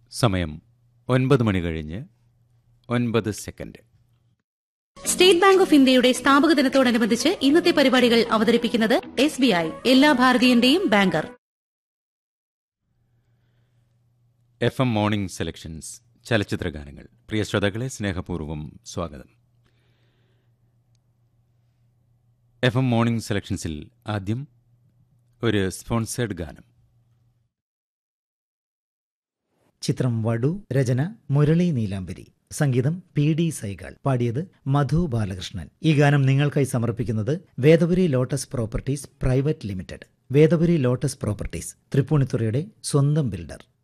സമയം ഒൻപത് മണി കഴിഞ്ഞ് ഒൻപത് സെക്കൻഡ് സ്റ്റേറ്റ് ബാങ്ക് ഓഫ് ഇന്ത്യയുടെ സ്ഥാപക ദിനത്തോടനുബന്ധിച്ച് ഇന്നത്തെ പരിപാടികൾ അവതരിപ്പിക്കുന്നത് എസ് ബി ഐ എല്ലാ ഭാരതീയന്റെയും banker F M morning selections ചലച്ചിത്ര ഗാനങ്ങൾ പ്രിയ ശ്രോതാക്കളെ സ്നേഹപൂർവ്വം സ്വാഗതം എഫ് എം മോർണിംഗ് സെലക്ഷൻസിൽ ആദ്യം ഒരു സ്പോൺസേഡ് ഗാനം ചിത്രം വടു രചന മുരളി നീലാംബരി സംഗീതം പി ഡി സൈഗാൾ പാടിയത് മധു ബാലകൃഷ്ണൻ ഈ ഗാനം നിങ്ങൾക്കായി സമർപ്പിക്കുന്നത് Vedapuri lotus properties private limited Vedapuri lotus properties തൃപ്പൂണിത്തുറയുടെ സ്വന്തം ബിൽഡർ